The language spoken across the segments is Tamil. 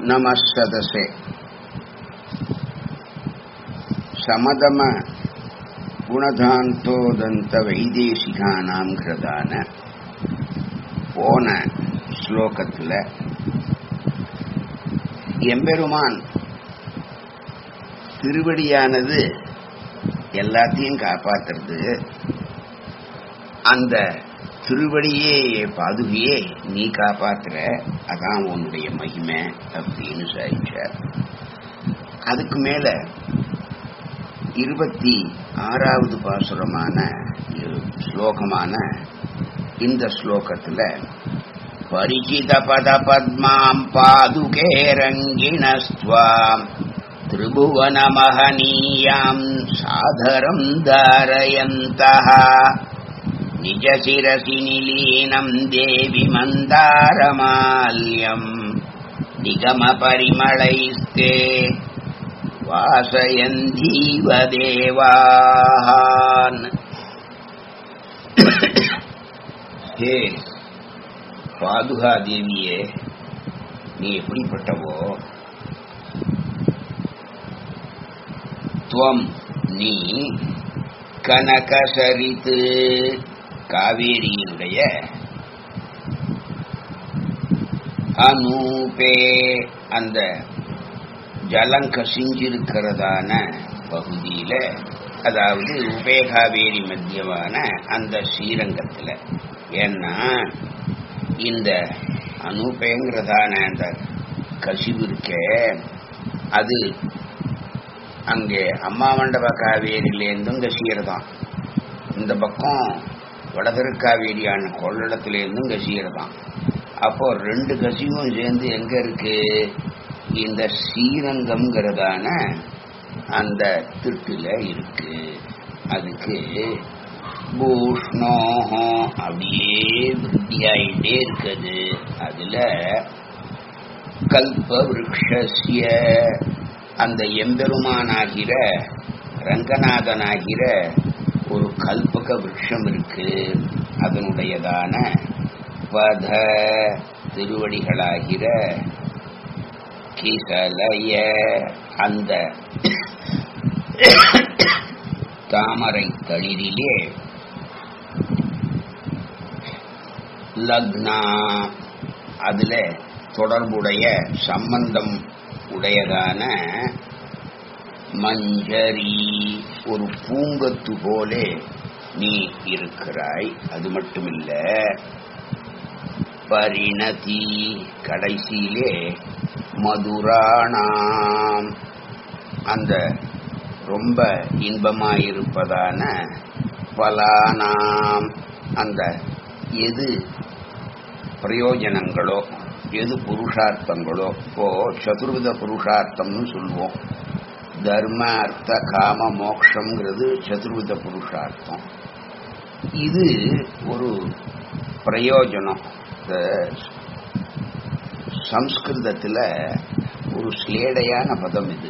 நமசதசே சமதம குணதாந்தோதந்த வைதேசிகானாம் கிருதான போன ஸ்லோகத்தில் எம்பெருமான் திருவடியானது எல்லாத்தையும் காப்பாத்துறது அந்த திருவடியே பாதுகையே நீ காப்பாத்துற அதான் உன்னுடைய மகிமை அப்படின்னு சாதிச்சார் அதுக்கு மேல இருபத்தி ஆறாவது பாசுரமான ஸ்லோகமான இந்த ஸ்லோகத்துல பரிச்சித பத பத்மாம் பாதுகே ரங்கிணஸ்துவாம் திரிபுவன மகனீயாம் சாதரம் தாரயந்தः நிஜ சிரசி நிலீனம் தேவி மந்தாரமால்யம் நிகம பரிமளைஸ்தே வாசயந்தீவ தேவான் ஹே பாதுகா தேவியே நீ எப்படிப்பட்டவோ துவம் நீ கனகசரித்து காவேரியினுடைய அனூபே அந்த ஜலம் கசிஞ்சிருக்கிறதான பகுதியில அதாவது உபேகாவேரி மத்தியமான அந்த ஸ்ரீரங்கத்துல ஏன்னா இந்த அனூபேங்கிறதான அந்த கசிவு இருக்கே அது அங்கே அம்மா மண்டப காவேரியிலேருந்தும் கசியறதான் இந்த பக்கம் வடதிருக்காவேரியான கொள்ளடத்திலேருந்தும் கசியறதான் அப்போ ரெண்டு கசிவும் சேர்ந்து எங்க இருக்கு இந்த ஸ்ரீரங்கம்ங்கிறதான அந்த திட்டுல இருக்கு அதுக்கு பூஷ்ணோகம் அப்படியே விருத்தியாயிட்டே இருக்குது அதுல கல்ப விரக்ஷிய அந்த எம்பெருமானாகிற ரங்கநாதனாகிற ஒரு கல்பக விரக்ஷம் இருக்கு அதனுடையதான வத திருவடிகளாகிற கிசலைய அந்த தாமரை தளிரிலே லக்னா அதுல தொடர்புடைய சம்பந்தம் உடையதான மஞ்சரி ஒரு பூங்கத்து போலே நீ இருக்கிறாய் அது மட்டுமில்ல பரிணதி கடைசியிலே மதுராணாம் அந்த ரொம்ப இன்பமாயிருப்பதான பலானாம் அந்த எது பிரயோஜனங்களோ எது புருஷார்த்தங்களோ இப்போ சதுர்வித புருஷார்த்தம்னு சொல்லுவோம் தர்ம அர்த்த காம மோக்ஷங்கிறது சதுர்வித புருஷார்த்தம் இது ஒரு பிரயோஜனம் சம்ஸ்கிருதத்தில் ஒரு ஸ்லேடையான பதம் இது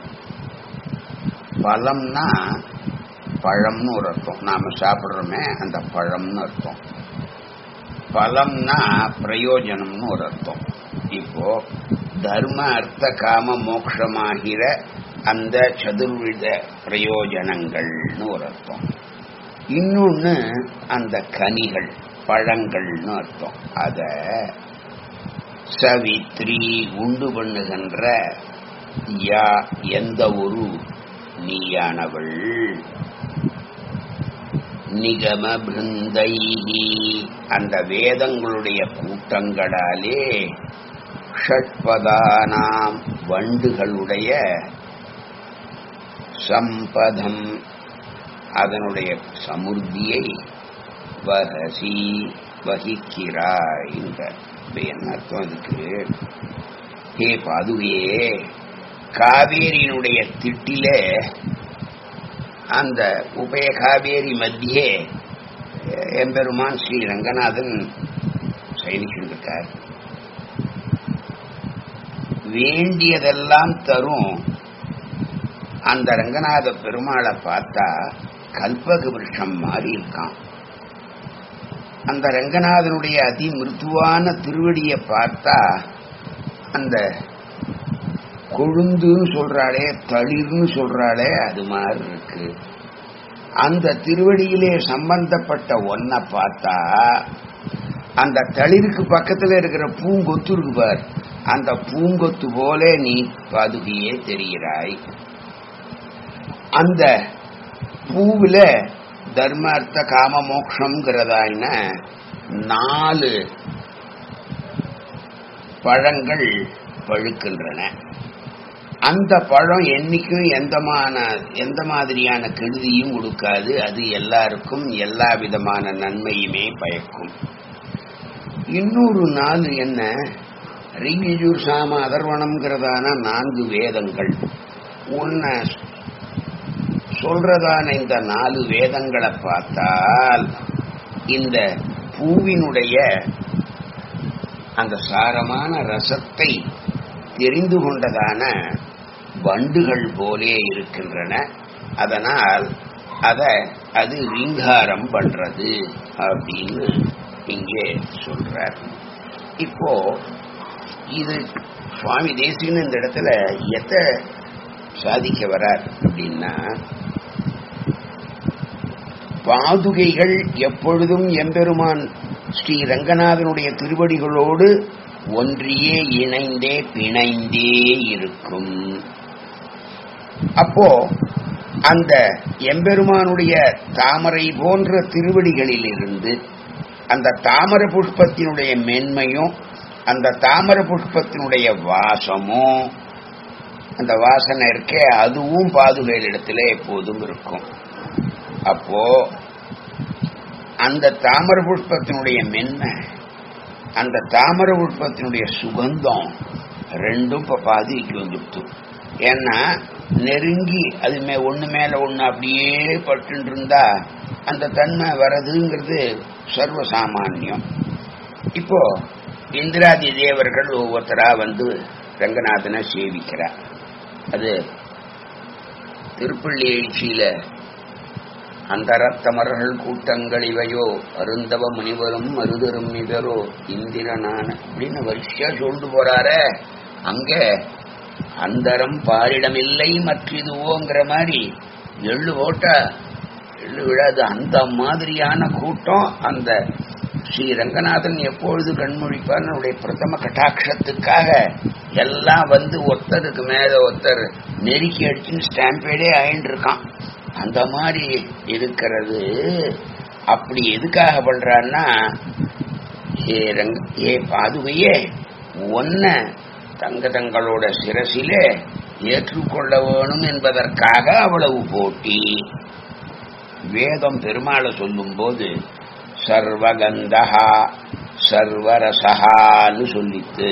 பழம்னா பழம்னு ஒரு அர்த்தம் நாம சாப்பிட்றோமே அந்த பழம்னு அர்த்தம் பழம்னா பிரயோஜனம்னு ஒரு அர்த்தம் இப்போ தர்ம அர்த்த காம மோக்ஷமாகிற அந்த சதுர்வித பிரயோஜனங்கள்னு ஒரு அர்த்தம் இன்னொன்னு அந்த கனிகள் பழங்கள்னு அர்த்தம் அத சவித்ரி உண்டு பண்ணுகின்ற யா எந்த ஒரு நீயானவள் நிகம பிருந்தைஹி அந்த வேதங்களுடைய கூட்டங்களாலே ஷட்பதானாம் வண்டுகளுடைய சம்பதம் அதனுடைய சமுர்த்தியை வகசி வகிக்கிறாய் என்ன அர்த்தம் அதுக்கு ஹே பாதுகையே காவேரியினுடைய திட்டில அந்த உபய காவேரி மத்தியே எம்பெருமான் ஸ்ரீ ரங்கநாதன் சயனிச்சிருக்கார் வேண்டியதெல்லாம் தரும் அந்த ரங்கநாத பெருமாளை பார்த்தா கல்பக விருஷம் மாதிரி இருக்கான் அந்த ரங்கநாதனுடைய அதி மிருதுவான திருவடியை பார்த்தா அந்த கொழுந்துன்னு சொல்றாளே தளிர்னு சொல்றாளே அது மாதிரி இருக்கு அந்த திருவடியிலே சம்பந்தப்பட்ட ஒன்ன பார்த்தா அந்த தளிருக்கு பக்கத்துல இருக்கிற பூங்கொத்து இருக்கு பார் அந்த பூங்கொத்து போல நீ பாதுகையே தெரிகிறாய் அந்த பூவுல தர்மார்த்த காம மோக்ஷங்கிறதாயின நாலு பழங்கள் பழுக்கின்றன அந்த பழம் என்னைக்கும் எந்தமான எந்த மாதிரியான கெடுதியும் கொடுக்காது அது எல்லாருக்கும் எல்லா விதமான நன்மையுமே பயக்கும் இன்னொரு நாள் என்ன ரிகிஜூர் சாம அதர்வனம்ங்கிறதான நான்கு வேதங்கள் உன்ன சொல்றதான இந்த நாலு வேதங்களை பார்த்தால் இந்த பூவினுடைய அந்த சாரமான ரசத்தை தெரிந்து கொண்டதான வண்டுகள் போலே இருக்கின்றன அதனால் அத அது ரீங்காரம் பண்றது அப்படின்னு இங்கே சொல்றார் இப்போ இது சுவாமி தேசியன் இந்த இடத்துல எத்த சாதிக்க வரார் அப்படின்னா பாதுகைகள் எப்பொழுதும் எம்பெருமான் ஸ்ரீ ரங்கநாதனுடைய திருவடிகளோடு ஒன்றியே இணைந்தே பிணைந்தே இருக்கும் அப்போ அந்த எம்பெருமானுடைய தாமரை போன்ற திருவடிகளில் இருந்து அந்த தாமர புஷ்பத்தினுடைய மென்மையும் அந்த தாமர புஷ்பத்தினுடைய வாசமும் அந்த வாசனை இருக்கே அதுவும் பாதுகையில் இடத்துல எப்போதும் இருக்கும் அப்போ அந்த தாமர புஷ்பத்தினுடைய மென்மை அந்த தாமர புஷ்பத்தினுடைய சுகந்தம் ரெண்டும் இப்ப பாதிக்கு வந்துடுத்து ஏன்னா நெருங்கி அது மே ஒண்ணு மேல ஒண்ணு அப்படியே பட்டு இருந்தா அந்த தன்மை வர்றதுங்கிறது சர்வசாமான்யம் இப்போ இந்திராதி தேவர்கள் ஒவ்வொருத்தரா வந்து ரங்கநாதனை சேவிக்கிறார் அது திருப்பள்ளி எழுச்சியில அந்த ரத்தமர்கள் கூட்டங்கள் இவையோ அருந்தவ முனிவரும் மருதரும் இவரோ இந்திரனான அப்படின்னு வரிசையா சொல்லிட்டு போறாரே அங்க அந்தரம் பாரிடமில்லை மற்றிதுவோங்கிற மாதிரி எள்ளு போட்டா எள்ளு விழாது அந்த மாதிரியான கூட்டம் அந்த ஸ்ரீ ரங்கநாதன் எப்பொழுது கண்மொழிப்பார் அவருடைய பிரதம கட்டாட்சத்துக்காக எல்லாம் வந்து ஒருத்தருக்கு மேல ஒருத்தர் நெருக்கி அடிச்சுன்னு ஸ்டாம்பேடே ஆயின்னு இருக்கான் அந்த மாதிரி இருக்கிறது அப்படி எதுக்காக பண்றான்னா ஏ ரங்க ஏ பாதுகையே ஒன்ன தங்க தங்களோட சிரசிலே ஏற்றுக்கொள்ள வேணும் என்பதற்காக அவ்வளவு போட்டி வேதம் பெருமாளை சொல்லும் போது சர்வகந்தகா சர்வரசகான்னு சொல்லித்து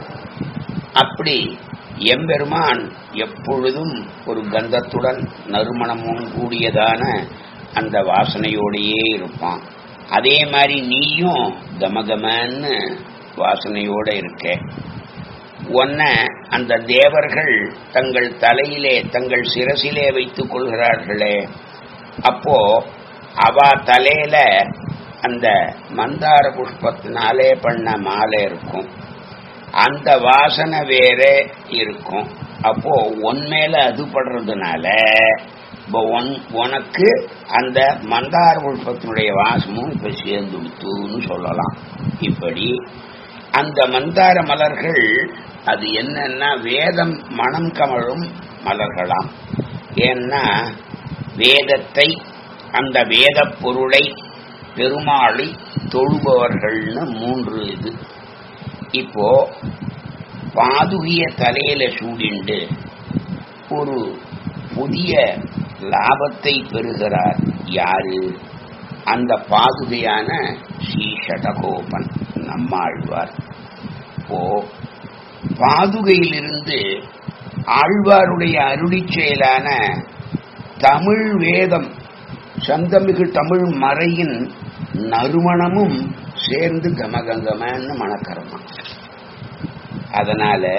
அப்படி எம்பெருமான் எப்பொழுதும் ஒரு கந்தத்துடன் நறுமணமும் கூடியதான அந்த வாசனையோடையே இருப்பான் அதே மாதிரி நீயும் கமகமன்னு வாசனையோட இருக்க உன்ன அந்த தேவர்கள் தங்கள் தலையிலே தங்கள் சிரசிலே வைத்துக் கொள்கிறார்களே அப்போ அவ தலையில அந்த மந்தார புஷ்பத்தினாலே பண்ண மாலை இருக்கும் அந்த வாசனை வேற இருக்கும் அப்போ உன் மேல அது படுறதுனால இப்போ உனக்கு அந்த மந்தார புஷ்பத்தினுடைய வாசமும் இப்ப சேர்ந்து விட்டுன்னு சொல்லலாம் இப்படி அந்த மந்தார மலர்கள் அது என்னன்னா வேதம் மனம் கமழும் மலர்களாம் ஏன்னா வேதத்தை அந்த வேத பொருளை பெருமாளை தொழுபவர்கள்னு மூன்று இது இப்போ பாதுகிய தலையில சூடிண்டு ஒரு புதிய லாபத்தை பெறுகிறார் யாரு அந்த பாதுகையான ஸ்ரீ ஷடகோபன் நம்மாழ்வார் இப்போ பாதுகையிலிருந்து ஆழ்வாருடைய அருளி செயலான தமிழ் வேதம் சந்தமிகு தமிழ் மறையின் நறுமணமும் சேர்ந்து கமகங்கமன்னு மணக்கிறமா அதனால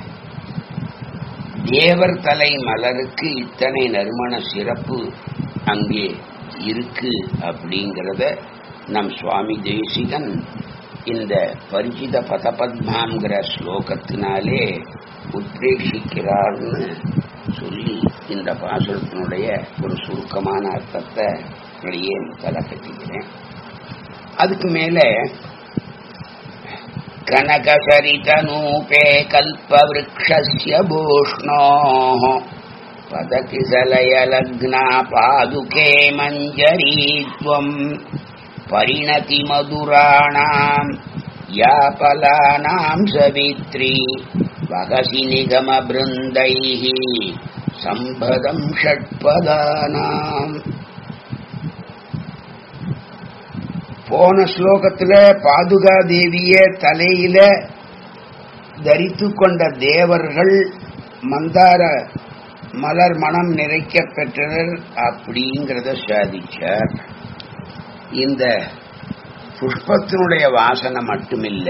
தேவர் தலை மலருக்கு இத்தனை நறுமண சிறப்பு அங்கே இருக்கு அப்படிங்கிறத நம் சுவாமி தேசிகன் இந்த பரிச்சித பதபத்மாங்கிற ஸ்லோகத்தினாலே உத்ரேஷிக்கிறார்னு சொல்லி இந்த பாசுரத்தினுடைய ஒரு சுருக்கமான அர்த்தத்தை வெளியே தலை கட்டிக்கிறேன் அதுக்கு மேல கனகசரிதனூபே கல்பவருஷஸ்ய பூஷ்ணோ பதகிசலயலக்னா பாதுகே மஞ்சரீத்வம் परिणति मधुराणाम् यापलानाम् सवित्री वहसि निगमबृन्दैः सम्पदम् षट्पदानाम् போன ஸ்லோகத்துல பாதுகா தேவிய தலையில தரித்து கொண்ட தேவர்கள் மந்தார மலர் மனம் நிறைக்க பெற்றனர் அப்படிங்கிறத சாதிச்சார் இந்த புஷ்பத்தினுடைய வாசனை மட்டுமில்ல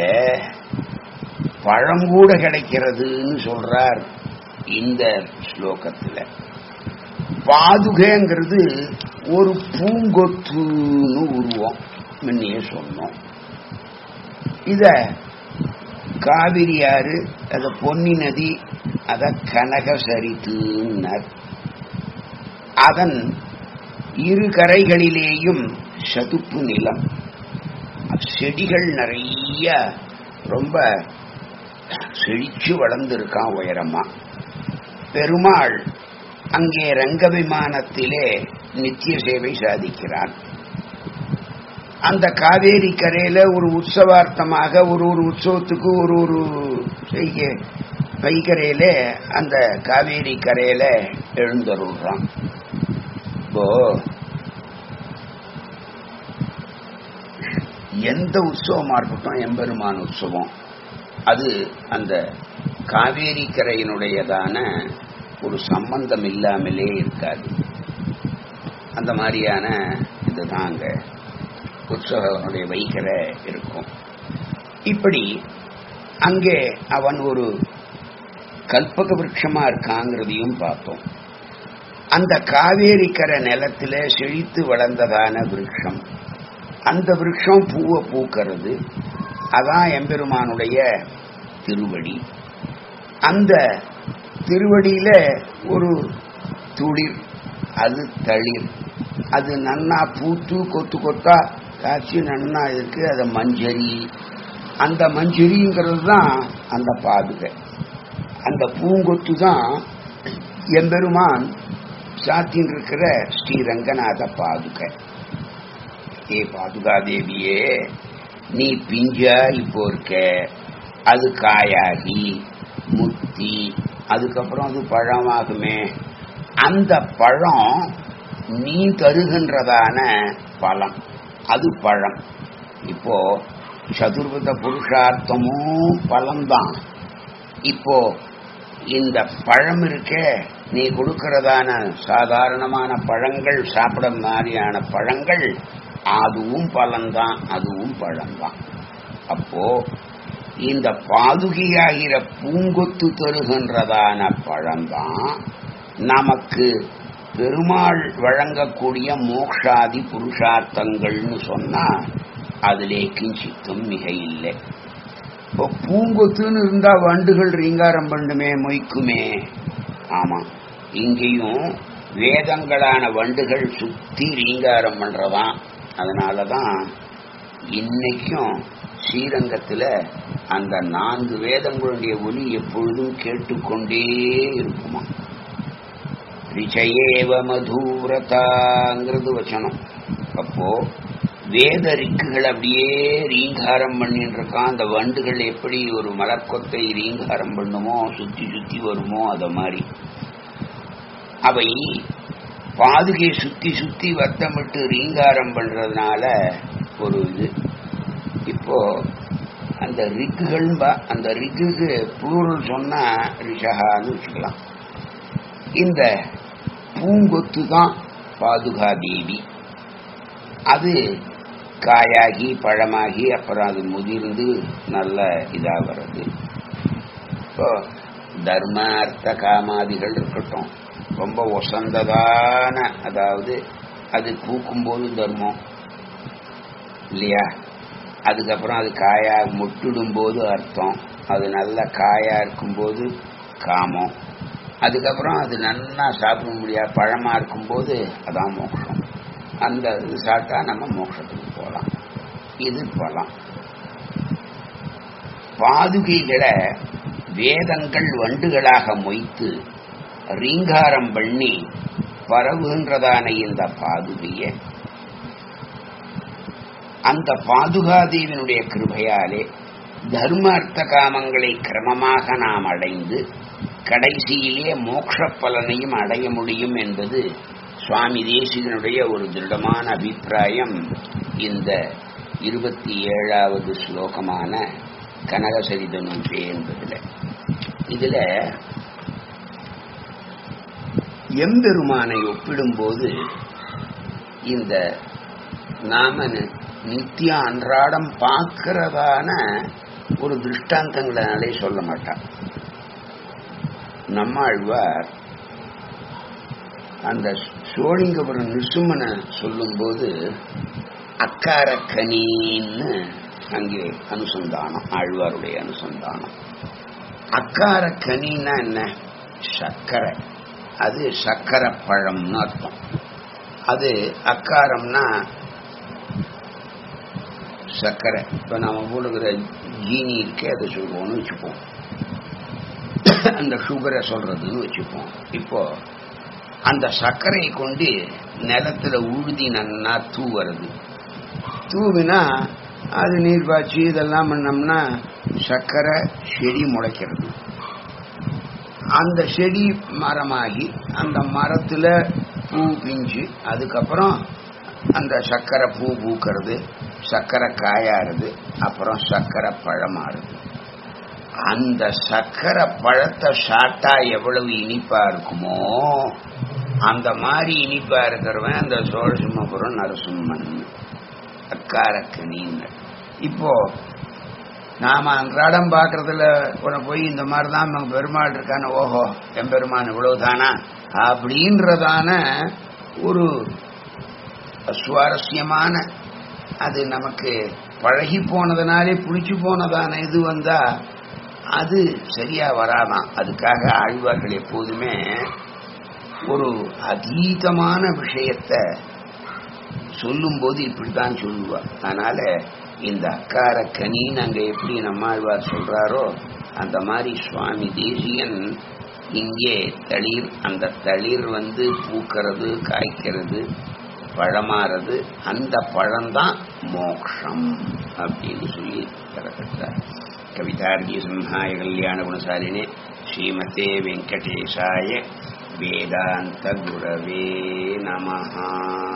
பழம் கூட கிடைக்கிறதுன்னு சொல்றார் இந்த ஸ்லோகத்துல பாதுகைங்கிறது ஒரு பூங்கொத்துன்னு உருவம் முன்னையே சொன்னோம் இத காவிரி ஆறு அத பொன்னி நதி அத கனக சரித்துன்னர் அதன் இரு கரைகளிலேயும் சதுப்பு நிலம் செடிகள் நிறைய ரொம்ப செழிச்சு வளர்ந்திருக்கான் உயரமா பெருமாள் அங்கே ரங்க விமானத்திலே நித்திய சேவை சாதிக்கிறான் அந்த காவேரி கரையில ஒரு உற்சவார்த்தமாக ஒரு ஒரு உற்சவத்துக்கு ஒரு ஒரு செய்ய வைகரையில அந்த காவேரி கரையில எழுந்தருள்றான் இப்போ எந்த உற்சவமா இருக்கட்டும் எம்பெருமான் உற்சவம் அது அந்த காவேரி கரையினுடையதான ஒரு சம்பந்தம் இல்லாமலே இருக்காது அந்த மாதிரியான இதுதான் அங்க உற்சவனுடைய வைகரை இருக்கும் இப்படி அங்கே அவன் ஒரு கல்பக விரட்சமா இருக்காங்கிறதையும் பார்த்தோம் அந்த காவேரி கரை நிலத்துல செழித்து வளர்ந்ததான விருட்சம் அந்த விருட்சம் பூவை பூக்கிறது அதான் எம்பெருமானுடைய திருவடி அந்த திருவடியில ஒரு துளிர் அது தளிர் அது நன்னா பூத்து கொத்து கொத்தா காய்ச்சி நன்னா இருக்கு அது மஞ்சரி அந்த மஞ்சரிங்கிறது தான் அந்த பாதுகை அந்த பூங்கொத்து தான் எம்பெருமான் சாத்தின் இருக்கிற ஸ்ரீரங்கநாத பாதுகை ஏ பாதுகா தேவியே நீ பிஞ்சா இப்போ இருக்க அது காயாகி முத்தி அதுக்கப்புறம் அது பழமாகுமே அந்த பழம் நீ தருகின்றதான பழம் அது பழம் இப்போ சதுர்வித புருஷார்த்தமும் பழம்தான் இப்போ இந்த பழம் இருக்க நீ கொடுக்கிறதான சாதாரணமான பழங்கள் சாப்பிட மாதிரியான பழங்கள் அதுவும் பழம்தான் அதுவும் பழம்தான் அப்போ இந்த பாதுகையாகிற பூங்கொத்து தருகின்றதான பழம்தான் நமக்கு பெருமாள் வழங்கக்கூடிய மோக்ஷாதி புருஷார்த்தங்கள்னு சொன்னா அதிலே கிஞ்சித்தும் மிக இல்லை இப்போ பூங்கொத்துன்னு இருந்தா வண்டுகள் ரீங்காரம் பண்ணுமே மொய்க்குமே ஆமா இங்கேயும் வேதங்களான வண்டுகள் சுத்தி ரீங்காரம் பண்றதாம் அதனாலதான் இன்னைக்கும் ஸ்ரீரங்கத்துல அந்த நான்கு வேதங்களுடைய ஒலி எப்பொழுதும் கேட்டுக்கொண்டே இருக்குமா ரிச்சயேவ மதூரதாங்கிறது வச்சனம் அப்போ வேத ரிக்குகள் அப்படியே ரீங்காரம் பண்ணிட்டு இருக்கான் அந்த வண்டுகள் எப்படி ஒரு மலர்கொத்தை ரீங்காரம் பண்ணுமோ சுத்தி சுத்தி வருமோ அத மாதிரி அவை பாதுகை சுத்தி சுத்தி வட்டமிட்டு ரீங்காரம் பண்றதுனால ஒரு இது இப்போ அந்த ரிக்குகள் அந்த ரிக்குக்கு புளூரல் சொன்னா ரிஷகான்னு வச்சுக்கலாம் இந்த பூங்கொத்து தான் பாதுகா தேவி அது காயாகி பழமாகி அப்புறம் அது முதிர்ந்து நல்ல இதா வருது இப்போ தர்ம அர்த்த காமாதிகள் இருக்கட்டும் ரொம்ப ஒசந்ததான அதாவது அது பூக்கும்போது தர்மம் இல்லையா அதுக்கப்புறம் அது காயா முட்டிடும் போது அர்த்தம் அது நல்ல காயா இருக்கும்போது காமம் அதுக்கப்புறம் அது நன்னா சாப்பிட முடியாது பழமா இருக்கும்போது அதான் மோட்சம் அந்த இது சாப்பிட்டா நம்ம மோட்சத்துக்கு போகலாம் இது பலம் பாதுகைகளை வேதங்கள் வண்டுகளாக மொய்த்து ரீங்காரம் பண்ணி பரவுகின்றதான இந்த பாதுகையை அந்த பாதுகாதேவினுடைய கிருபையாலே தர்ம அர்த்த காமங்களை கிரமமாக நாம் அடைந்து கடைசியிலே மோட்ச பலனையும் அடைய முடியும் என்பது சுவாமி தேசிகனுடைய ஒரு திருடமான அபிப்பிராயம் இந்த இருபத்தி ஏழாவது ஸ்லோகமான கனகசரித நூற்றே என்பதில் இதுல எம்பெருமானை ஒப்பிடும்போது இந்த நாம நித்திய அன்றாடம் பார்க்கிறதான ஒரு திருஷ்டாந்தங்களாலே சொல்ல மாட்டான் நம்மாழ்வார் அந்த சோழிங்கபுரம் நிசுமனை சொல்லும்போது அக்காரக்கனின்னு அங்கே அனுசந்தானம் ஆழ்வாருடைய அனுசந்தானம் அக்காரக்கனின்னா என்ன சர்க்கரை அது சர்க்கரை பழம்னு அர்த்தம் அது அக்காரம்னா சர்க்கரை இப்போ நம்ம போடுகிற ஜீனி இருக்கே அதை சொல்லுவோம்னு வச்சுப்போம் அந்த சுகரை சொல்றதுன்னு வச்சுப்போம் இப்போ அந்த சர்க்கரையை கொண்டு நிலத்துல உழுதி நன்னா தூவுறது தூவினா அது நீர் பாய்ச்சி இதெல்லாம் பண்ணோம்னா சர்க்கரை செடி முளைக்கிறது அந்த செடி மரமாகி அந்த மரத்துல பூ பிஞ்சு அதுக்கப்புறம் அந்த சர்க்கரை பூ பூக்கிறது சர்க்கரை காயாறுது அப்புறம் சர்க்கரை பழமாறுது அந்த சர்க்கரை பழத்தை சாட்டா எவ்வளவு இனிப்பா இருக்குமோ அந்த மாதிரி இனிப்பா இருக்கிறவன் அந்த சோழசிம்மபுரம் நரசிம்மன் அக்காரக்கணின்னு இப்போ நாம அன்றாடம் பாக்குறதுல உன போய் இந்த மாதிரி தான் நம்ம பெருமாள் இருக்கான ஓஹோ எம்பெருமான் இவ்வளவுதானா அப்படின்றதான ஒரு சுவாரஸ்யமான அது நமக்கு பழகி போனதுனாலே புளிச்சு போனதான இது வந்தா அது சரியா வராதான் அதுக்காக ஆழ்வார்கள் எப்போதுமே ஒரு அதீதமான விஷயத்த சொல்லும்போது இப்படித்தான் சொல்லுவா அதனால இந்த அக்கார கனின்னு அங்க எப்படி நம்மாழ்வார் சொல்றாரோ அந்த மாதிரி சுவாமி தேசியன் இங்கே தளிர் அந்த தளிர் வந்து பூக்கிறது காய்க்கிறது பழமாறது அந்த பழம்தான் மோக்ஷம் அப்படின்னு சொல்லி தரப்பட்டார் கவிதார்கி சிம்ஹாய கல்யாண குணசாலினே ஸ்ரீமதே வெங்கடேஷாய வேதாந்த குரவே நமஹா